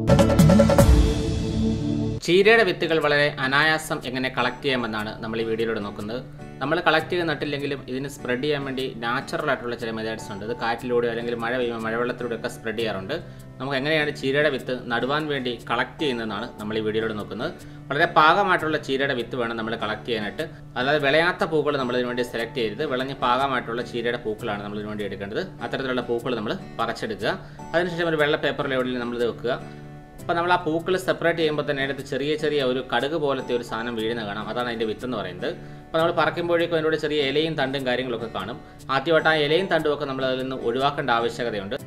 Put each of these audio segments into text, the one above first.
ചീരയുടെ വിത്തുകൾ വളരെ അനായാസം എങ്ങനെ കളക്ട് ചെയ്യാമെന്നാണ് നമ്മൾ ഈ വീഡിയോയിലൂടെ നോക്കുന്നത് നമ്മൾ കളക്ട് ചെയ്ത് നട്ടില്ലെങ്കിലും ഇതിന് സ്പ്രെഡ് ചെയ്യാൻ വേണ്ടി നാച്ചുറൽ ആയിട്ടുള്ള ചില മെത്തേഡ്സ് ഉണ്ട് ഇത് കാറ്റിലൂടെ അല്ലെങ്കിൽ മഴ പെയ്യുമ്പോൾ മഴവെള്ളത്തിലൂടെ ഒക്കെ സ്പ്രെഡ് ചെയ്യാറുണ്ട് നമുക്ക് എങ്ങനെയാണ് ചീരയുടെ വിത്ത് നടുവാൻ വേണ്ടി കളക്ട് ചെയ്യുന്നതെന്നാണ് നമ്മൾ ഈ വീഡിയോയിലൂടെ നോക്കുന്നത് വളരെ പാകമായിട്ടുള്ള ചീരയുടെ വിത്ത് വേണം നമ്മൾ കളക്ട് ചെയ്യാനായിട്ട് അല്ലാതെ വിളയാത്ത പൂക്കൾ നമ്മൾ ഇതിനു വേണ്ടി സെലക്ട് ചെയ്ത് വിളഞ്ഞ് പാകമായിട്ടുള്ള ചീരയുടെ പൂക്കളാണ് നമ്മൾ ഇതിനു വേണ്ടി എടുക്കേണ്ടത് അത്തരത്തിലുള്ള പൂക്കൾ നമ്മൾ പറിച്ചെടുക്കുക അതിനുശേഷം ഒരു വെള്ള പേപ്പറിൽ എവിടെയും നമ്മളിത് വെക്കുക അപ്പോൾ നമ്മൾ ആ പൂക്കൾ സെപ്പറേറ്റ് ചെയ്യുമ്പോൾ തന്നെ അതിനകത്ത് ചെറിയ ചെറിയ ഒരു കടുക് പോലത്തെ ഒരു സാധനം വീഴുന്ന കാണാം അതാണ് അതിൻ്റെ വിത്ത് എന്ന് പറയുന്നത് അപ്പോൾ നമ്മൾ പറക്കുമ്പോഴേക്കും അതിനോട് ചെറിയ ഇലയും തണ്ടും കാര്യങ്ങളൊക്കെ കാണും ആദ്യമായിട്ട് ആ ഇലയും തണ്ടും ഒക്കെ നമ്മൾ അതിൽ നിന്ന് ഒഴിവാക്കേണ്ട ആവശ്യകതയുണ്ട്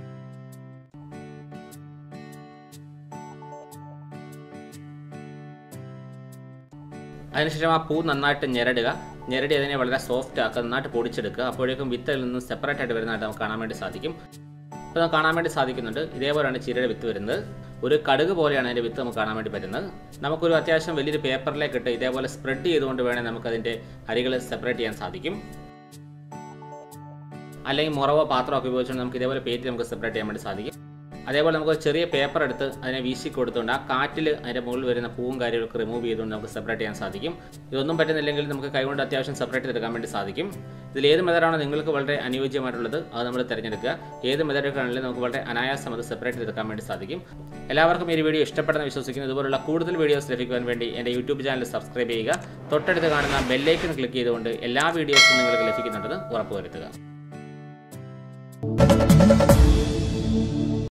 അതിനുശേഷം ആ പൂ നന്നായിട്ട് ഞെരടുക ഞെരടി അതിനെ വളരെ സോഫ്റ്റ് ആക്കുക നന്നായിട്ട് പൊടിച്ചെടുക്കുക അപ്പോഴേക്കും വിത്തിൽ നിന്ന് സെപ്പറേറ്റ് ആയിട്ട് വരുന്നതായിട്ട് നമുക്ക് കാണാൻ വേണ്ടി സാധിക്കും ഇപ്പോൾ നമുക്ക് കാണാൻ വേണ്ടി സാധിക്കുന്നുണ്ട് ഇതേപോലെയാണ് ചീരയുടെ വിത്ത് വരുന്നത് ഒരു കടുക് പോലെയാണ് അതിൻ്റെ വിത്ത് നമുക്ക് കാണാൻ വേണ്ടി പറ്റുന്നത് നമുക്കൊരു അത്യാവശ്യം വലിയൊരു പേപ്പറിലേക്ക് ഇട്ട് ഇതേപോലെ സ്പ്രെഡ് ചെയ്തുകൊണ്ട് വേണേൽ നമുക്കതിൻ്റെ അരികൾ സെപ്പറേറ്റ് ചെയ്യാൻ സാധിക്കും അല്ലെങ്കിൽ മുറവോ പാത്രമൊക്കെ ഉപയോഗിച്ചുകൊണ്ട് നമുക്ക് ഇതേപോലെ പേറ്റ് നമുക്ക് സെപ്പറേറ്റ് ചെയ്യാൻ വേണ്ടി സാധിക്കും അതേപോലെ നമുക്ക് ഒരു ചെറിയ പേപ്പർ എടുത്ത് അതിനെ വീശി കൊടുത്തുകൊണ്ട് ആ കാറ്റിൽ അതിൻ്റെ മുകളിൽ വരുന്ന പൂവും കാര്യങ്ങളൊക്കെ റിമൂവ് ചെയ്തുകൊണ്ട് നമുക്ക് സെപ്പറേറ്റ് ചെയ്യാൻ സാധിക്കും ഇതൊന്നും പറ്റുന്നില്ലെങ്കിൽ നമുക്ക് കൈകൊണ്ട് അത്യാവശ്യം സെപ്പറേറ്റ് ചെയ്തെടുക്കാൻ വേണ്ടി സാധിക്കും ഇതിൽ ഏത് മെത്തഡാണോ നിങ്ങൾക്ക് വളരെ അനുയോജ്യമായിട്ടുള്ളത് അത് നമ്മൾ തിരഞ്ഞെടുക്കുക ഏത് മെത്തഡൊക്കെയാണെങ്കിലും നമുക്ക് വളരെ അനായാസം അത് സെപ്പറേറ്റ് ചെയ്തെടുക്കാൻ വേണ്ടി സാധിക്കും എല്ലാവർക്കും ഈ വീഡിയോ ഇഷ്ടപ്പെടുന്ന വിശ്വസിക്കുന്നു ഇതുപോലുള്ള കൂടുതൽ വീഡിയോസ് ലഭിക്കുവാൻ വേണ്ടി എൻ്റെ യൂട്യൂബ് ചാനൽ സബ്സ്ക്രൈബ് ചെയ്യുക തൊട്ടടുത്ത് കാണുന്ന ബെല്ലൈക്കൺ ക്ലിക്ക് ചെയ്തുകൊണ്ട് എല്ലാ വീഡിയോസും നിങ്ങൾക്ക് ലഭിക്കുന്നുണ്ടെന്ന് ഉറപ്പുവരുത്തുക